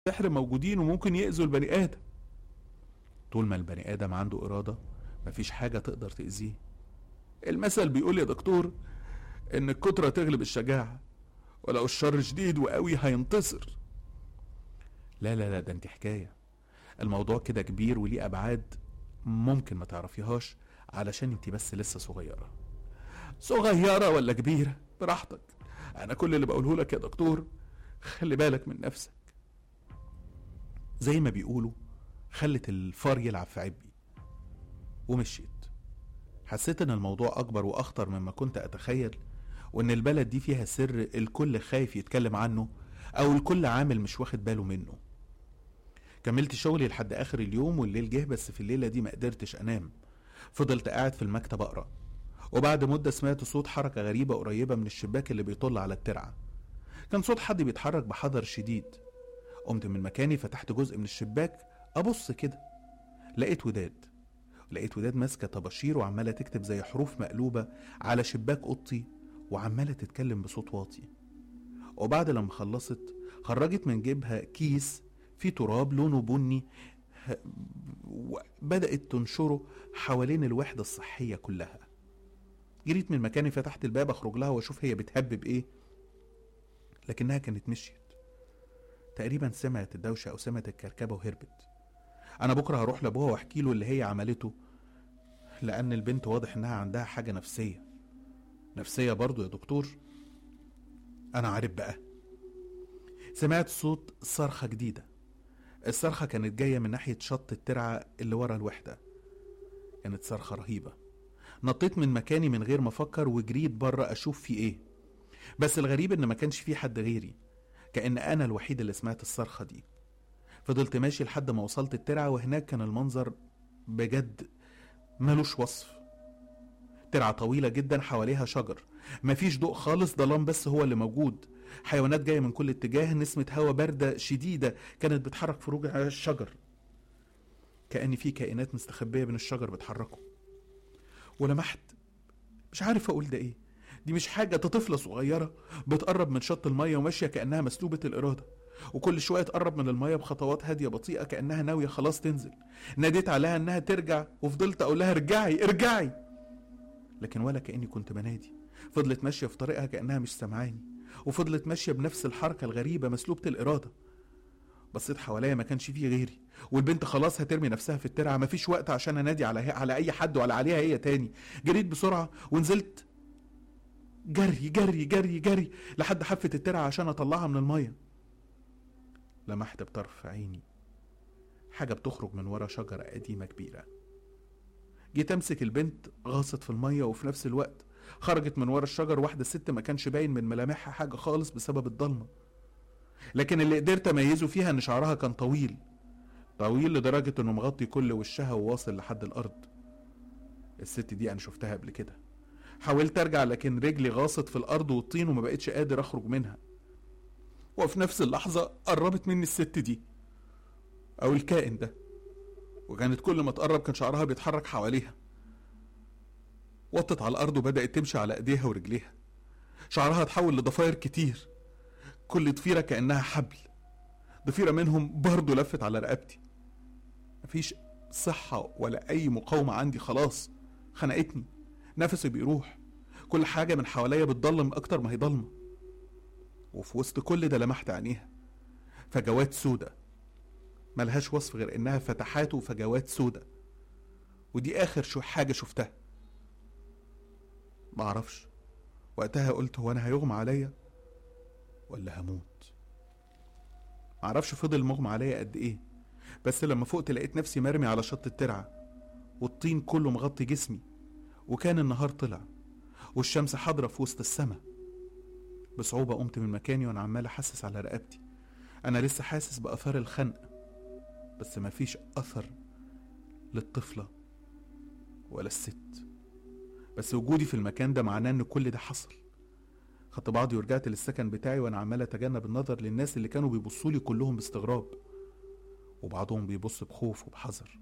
السحر موجودين وممكن يأذوا البني آدم طول ما البني آدم عنده إرادة مفيش حاجة تقدر تأذيه المثل بيقول يا دكتور إن الكترة تغلب الشجاعة ولو الشر شديد وقوي هينتصر لا لا لا ده انت حكاية الموضوع كده كبير وليه أبعاد ممكن ما تعرفيهاش علشان انت بس لسه صغيرة صغيرة ولا كبيرة براحتك أنا كل اللي بقوله لك يا دكتور خلي بالك من نفسك زي ما بيقولوا خلت الفار يلعب في عبي ومشيت حسيت ان الموضوع اكبر واخطر مما كنت اتخيل وان البلد دي فيها سر الكل خايف يتكلم عنه او الكل عامل مش واخد باله منه كملت شغلي لحد اخر اليوم والليل جه بس في الليله دي ما قدرتش انام فضلت قاعد في المكتب اقرا وبعد مده سمعت صوت حركه غريبه قريبه من الشباك اللي بيطل على الترعه كان صوت حد بيتحرك بحذر شديد قمت من مكاني فتحت جزء من الشباك ابص كده لقيت وداد لقيت وداد ماسكه طباشير وعماله تكتب زي حروف مقلوبه على شباك اوضتي وعماله تتكلم بصوت واطي وبعد لما خلصت خرجت من جيبها كيس فيه تراب لونه بني ه- وبدأت تنشره حوالين الوحدة الصحية كلها جريت من مكاني فتحت الباب اخرج لها واشوف هي بتهبب ايه لكنها كانت مشيت تقريبا سمعت الدوشة او سمعت الكركبة وهربت انا بكره هروح لابوها واحكي له اللي هي عملته لان البنت واضح انها عندها حاجة نفسية نفسية برضو يا دكتور انا عارف بقى سمعت صوت صرخة جديدة الصرخة كانت جاية من ناحية شط الترعة اللي ورا الوحدة كانت صرخة رهيبة نطيت من مكاني من غير ما افكر وجريت بره اشوف في ايه بس الغريب ان ما كانش في حد غيري كأن انا الوحيد اللي سمعت الصرخة دي فضلت ماشي لحد ما وصلت الترعة وهناك كان المنظر بجد ملوش وصف ترعة طويلة جدا حواليها شجر مفيش ضوء خالص ظلام بس هو اللي موجود حيوانات جاية من كل اتجاه نسمة هوا باردة شديدة كانت بتحرك فروج على الشجر كأن في كائنات مستخبية بين الشجر بتحركوا ولمحت مش عارف اقول ده ايه دي مش حاجة ده طفلة صغيرة بتقرب من شط المية وماشية كأنها مسلوبة الإرادة وكل شوية تقرب من المية بخطوات هادية بطيئة كأنها ناوية خلاص تنزل ناديت عليها إنها ترجع وفضلت أقول لها ارجعي ارجعي لكن ولا كأني كنت بنادي فضلت ماشية في طريقها كأنها مش سامعاني وفضلت ماشية بنفس الحركة الغريبة مسلوبة الإرادة بصيت حواليا ما كانش فيه غيري والبنت خلاص هترمي نفسها في الترعة مفيش وقت عشان انادي على على اي حد ولا عليها هي تاني جريت بسرعة ونزلت جري جري جري جري لحد حافة الترعة عشان اطلعها من المية لمحت بطرف عيني حاجة بتخرج من ورا شجرة قديمة كبيرة جيت امسك البنت غاصت في المية وفي نفس الوقت خرجت من ورا الشجر واحدة ست ما كانش باين من ملامحها حاجة خالص بسبب الضلمة لكن اللي قدرت اميزه فيها ان شعرها كان طويل طويل لدرجة انه مغطي كل وشها وواصل لحد الارض الست دي انا شفتها قبل كده حاولت ارجع لكن رجلي غاصت في الارض والطين وما بقتش قادر اخرج منها وفي نفس اللحظة قربت مني الست دي او الكائن ده وكانت كل ما تقرب كان شعرها بيتحرك حواليها وطت على الارض وبدأت تمشي على ايديها ورجليها شعرها اتحول لضفاير كتير كل ضفيرة كأنها حبل ضفيرة منهم برضه لفت على رقبتي مفيش صحة ولا أي مقاومة عندي خلاص خنقتني نفسي بيروح كل حاجة من حواليا بتضلم أكتر ما هي ضلمة وفي وسط كل ده لمحت عينيها فجوات سودة ملهاش وصف غير إنها فتحات وفجوات سودة ودي آخر شو حاجة شفتها معرفش وقتها قلت هو أنا هيغمى عليا ولا هموت معرفش فضل مغمى عليا قد ايه بس لما فقت لقيت نفسي مرمي على شط الترعة والطين كله مغطي جسمي وكان النهار طلع والشمس حاضرة في وسط السما بصعوبة قمت من مكاني وانا عمال احسس على رقبتي انا لسه حاسس باثار الخنق بس مفيش اثر للطفلة ولا الست بس وجودي في المكان ده معناه ان كل ده حصل خدت بعضي ورجعت للسكن بتاعي وانا عمال اتجنب النظر للناس اللي كانوا بيبصوا لي كلهم باستغراب وبعضهم بيبص بخوف وبحذر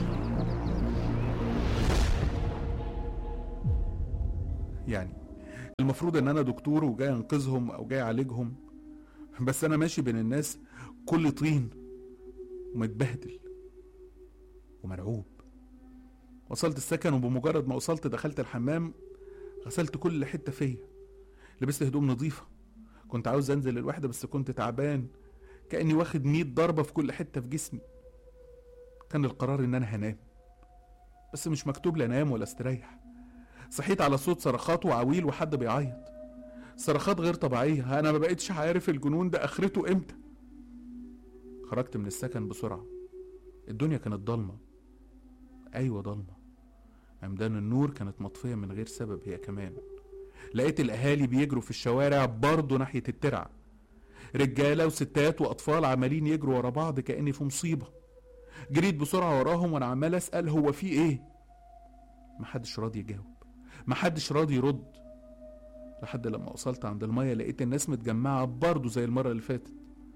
يعني المفروض ان انا دكتور وجاي انقذهم او جاي اعالجهم بس انا ماشي بين الناس كل طين ومتبهدل ومرعوب وصلت السكن وبمجرد ما وصلت دخلت الحمام غسلت كل حته فيا لبست هدوم نظيفه كنت عاوز انزل الوحده بس كنت تعبان كاني واخد مية ضربه في كل حته في جسمي كان القرار ان انا هنام بس مش مكتوب لا انام ولا استريح صحيت على صوت صرخات وعويل وحد بيعيط صرخات غير طبيعيه انا ما بقتش عارف الجنون ده اخرته امتى خرجت من السكن بسرعه الدنيا كانت ضلمه ايوه ضلمه عمدان النور كانت مطفيه من غير سبب هي كمان لقيت الاهالي بيجروا في الشوارع برضه ناحيه الترع رجاله وستات واطفال عمالين يجروا ورا بعض كاني في مصيبه جريت بسرعه وراهم وانا عمال اسال هو في ايه محدش راضي يجاوب محدش راضي يرد لحد لما وصلت عند الميه لقيت الناس متجمعه برضه زي المره اللي فاتت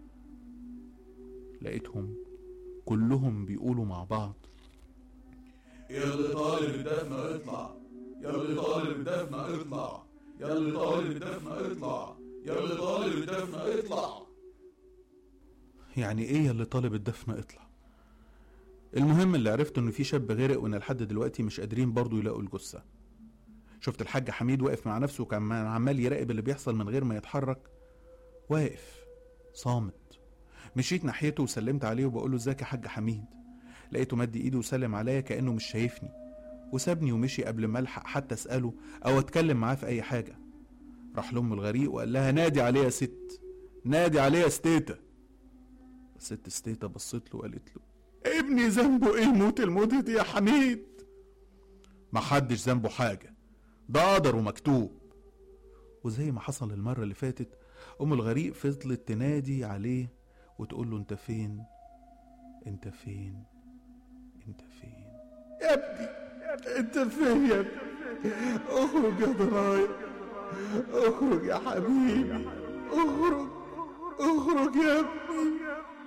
لقيتهم كلهم بيقولوا مع بعض يا اللي طالب الدفن اطلع يا اللي طالب الدفن اطلع يا اللي طالب الدفن اطلع يا اللي طالب الدفن اطلع يعني ايه يا اللي طالب الدفن اطلع المهم اللي عرفته ان في شاب غرق وان لحد دلوقتي مش قادرين برضه يلاقوا الجثه شفت الحاج حميد واقف مع نفسه وكان عمال يراقب اللي بيحصل من غير ما يتحرك واقف صامت مشيت ناحيته وسلمت عليه وبقول له ازيك يا حاج حميد لقيته مد ايده وسلم عليا كانه مش شايفني وسابني ومشي قبل ما الحق حتى اساله او اتكلم معاه في اي حاجه راح لام الغريق وقال لها نادي عليه يا ست نادي عليه يا ستيتا الست ستيتا بصت له وقالت له ابني ذنبه ايه موت الموت دي يا حميد محدش ذنبه حاجه ده قدر ومكتوب وزي ما حصل المرة اللي فاتت أم الغريق فضلت تنادي عليه وتقول له أنت فين أنت فين أنت فين يا ابني انت فين يا ابني اخرج يا ضرايب اخرج يا حبيبي اخرج اخرج يا ابني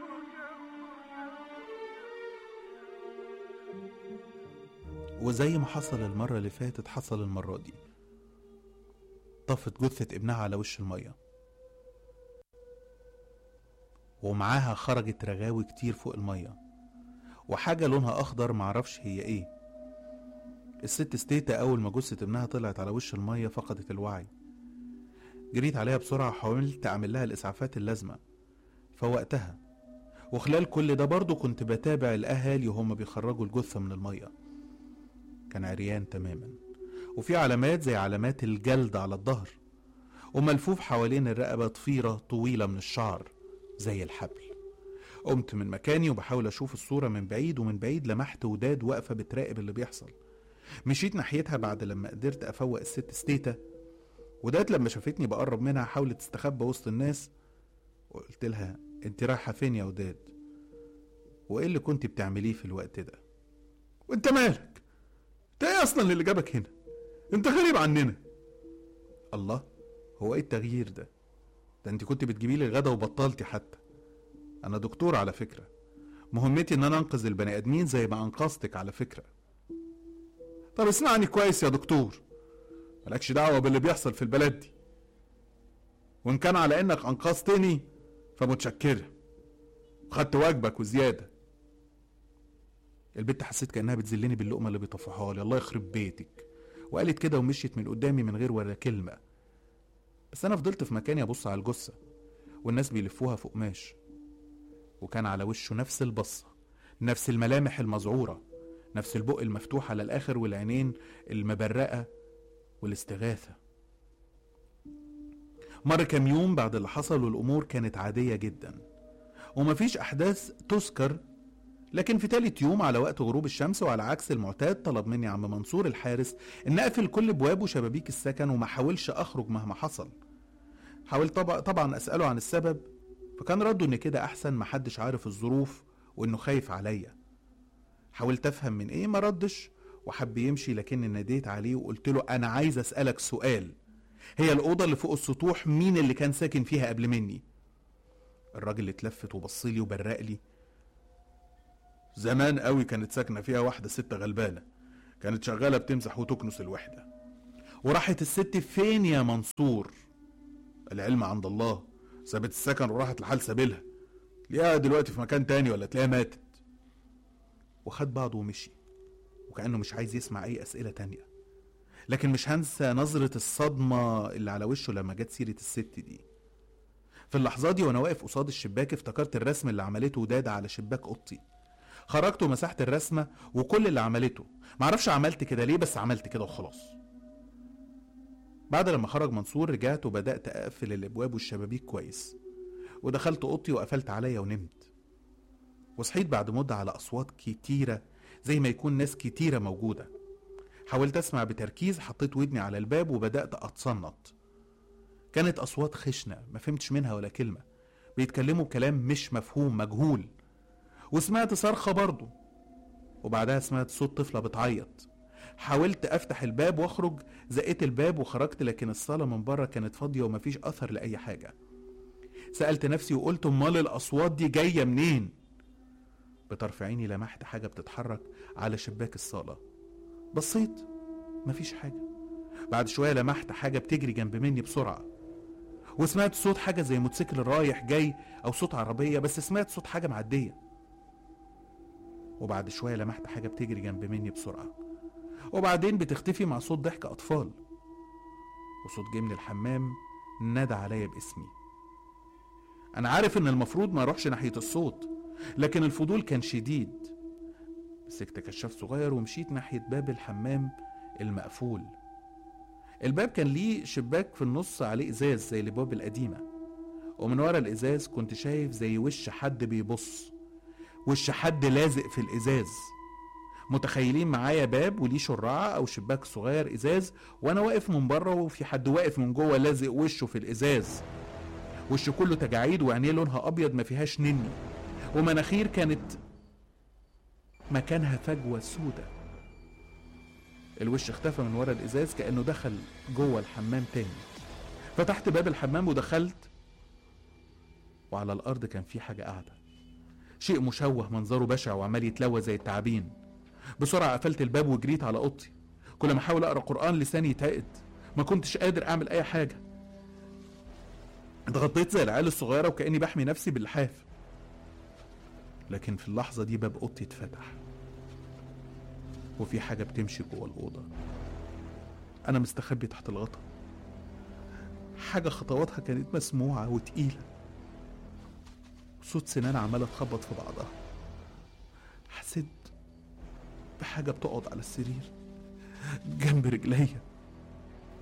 وزي ما حصل المرة اللي فاتت حصل المرة دي طفت جثة ابنها على وش المية ومعاها خرجت رغاوي كتير فوق المية وحاجة لونها أخضر معرفش هي إيه الست ستيتا أول ما جثة ابنها طلعت على وش المية فقدت الوعي جريت عليها بسرعة وحاولت أعمل لها الإسعافات اللازمة فوقتها وخلال كل ده برضه كنت بتابع الأهالي وهم بيخرجوا الجثة من المية كان عريان تماما وفي علامات زي علامات الجلد على الظهر وملفوف حوالين الرقبة ضفيرة طويلة من الشعر زي الحبل قمت من مكاني وبحاول أشوف الصورة من بعيد ومن بعيد لمحت وداد واقفة بتراقب اللي بيحصل مشيت ناحيتها بعد لما قدرت أفوق الست ستيتا وداد لما شافتني بقرب منها حاولت تستخبى وسط الناس وقلت لها انت رايحة فين يا وداد وايه اللي كنت بتعمليه في الوقت ده وانت مالك انت ايه اصلا اللي جابك هنا انت غريب عننا الله هو ايه التغيير ده ده انت كنت بتجيبي لي غدا وبطلتي حتى انا دكتور على فكرة مهمتي ان انا انقذ البني ادمين زي ما انقذتك على فكرة طب اسمعني كويس يا دكتور مالكش دعوة باللي بيحصل في البلد دي وان كان على انك انقذتني فمتشكرة خدت واجبك وزيادة البت حسيت كانها بتذلني باللقمه اللي بيطفحها لي الله يخرب بيتك وقالت كده ومشيت من قدامي من غير ولا كلمه بس انا فضلت في مكاني ابص على الجثه والناس بيلفوها في قماش وكان على وشه نفس البصه نفس الملامح المذعوره نفس البق المفتوح على الاخر والعينين المبرقه والاستغاثه مر كام يوم بعد اللي حصل والامور كانت عاديه جدا ومفيش احداث تذكر لكن في تالت يوم على وقت غروب الشمس وعلى عكس المعتاد طلب مني عم منصور الحارس ان اقفل كل ابواب وشبابيك السكن وما حاولش اخرج مهما حصل حاولت طبعا, طبعا اساله عن السبب فكان رده ان كده احسن محدش عارف الظروف وانه خايف عليا حاولت افهم من ايه ما ردش وحب يمشي لكن ناديت عليه وقلت له انا عايز اسالك سؤال هي الاوضه اللي فوق السطوح مين اللي كان ساكن فيها قبل مني الراجل اتلفت وبصلي وبرق لي زمان قوي كانت ساكنة فيها واحدة ست غلبانة كانت شغالة بتمسح وتكنس الوحدة وراحت الست فين يا منصور العلم عند الله سابت السكن وراحت لحال سبيلها تلاقيها دلوقتي في مكان تاني ولا تلاقيها ماتت وخد بعضه ومشي وكأنه مش عايز يسمع أي أسئلة تانية لكن مش هنسى نظرة الصدمة اللي على وشه لما جت سيرة الست دي في اللحظة دي وأنا واقف قصاد الشباك افتكرت الرسم اللي عملته دادا على شباك أوضتي خرجت ومسحت الرسمة وكل اللي عملته معرفش عملت كده ليه بس عملت كده وخلاص بعد لما خرج منصور رجعت وبدأت أقفل الأبواب والشبابيك كويس ودخلت أوضتي وقفلت عليا ونمت وصحيت بعد مدة على أصوات كتيرة زي ما يكون ناس كتيرة موجودة حاولت أسمع بتركيز حطيت ودني على الباب وبدأت أتصنت كانت أصوات خشنة ما فهمتش منها ولا كلمة بيتكلموا كلام مش مفهوم مجهول وسمعت صرخة برضه وبعدها سمعت صوت طفلة بتعيط حاولت افتح الباب واخرج زقيت الباب وخرجت لكن الصالة من بره كانت فاضية ومفيش اثر لأي حاجة سألت نفسي وقلت امال الاصوات دي جاية منين بطرف عيني لمحت حاجة بتتحرك على شباك الصالة بصيت مفيش حاجة بعد شوية لمحت حاجة بتجري جنب مني بسرعة وسمعت صوت حاجة زي موتوسيكل رايح جاي أو صوت عربية بس سمعت صوت حاجة معدية وبعد شوية لمحت حاجة بتجري جنب مني بسرعة وبعدين بتختفي مع صوت ضحك أطفال وصوت جه من الحمام نادى عليا باسمي أنا عارف إن المفروض ما أروحش ناحية الصوت لكن الفضول كان شديد مسكت كشاف صغير ومشيت ناحية باب الحمام المقفول الباب كان ليه شباك في النص عليه ازاز زي الابواب القديمه ومن ورا الازاز كنت شايف زي وش حد بيبص وش حد لازق في الازاز متخيلين معايا باب وليه شراعة أو شباك صغير إزاز وأنا واقف من بره وفي حد واقف من جوه لازق وشه في الإزاز وشه كله تجاعيد وعينيه لونها أبيض ما فيهاش نني ومناخير كانت مكانها فجوة سودة الوش اختفى من ورا الإزاز كأنه دخل جوه الحمام تاني فتحت باب الحمام ودخلت وعلى الأرض كان في حاجة قاعدة شيء مشوه منظره بشع وعمال يتلوى زي التعابين بسرعة قفلت الباب وجريت على أوضتي كل ما أحاول أقرأ قرآن لساني يتعقد ما كنتش قادر أعمل أي حاجة اتغطيت زي العيال الصغيرة وكأني بحمي نفسي باللحاف لكن في اللحظة دي باب أوضتي اتفتح وفي حاجة بتمشي جوه الأوضة أنا مستخبي تحت الغطا حاجة خطواتها كانت مسموعة وتقيلة صوت سنان عمالة تخبط في بعضها حسيت بحاجة بتقعد على السرير جنب رجليا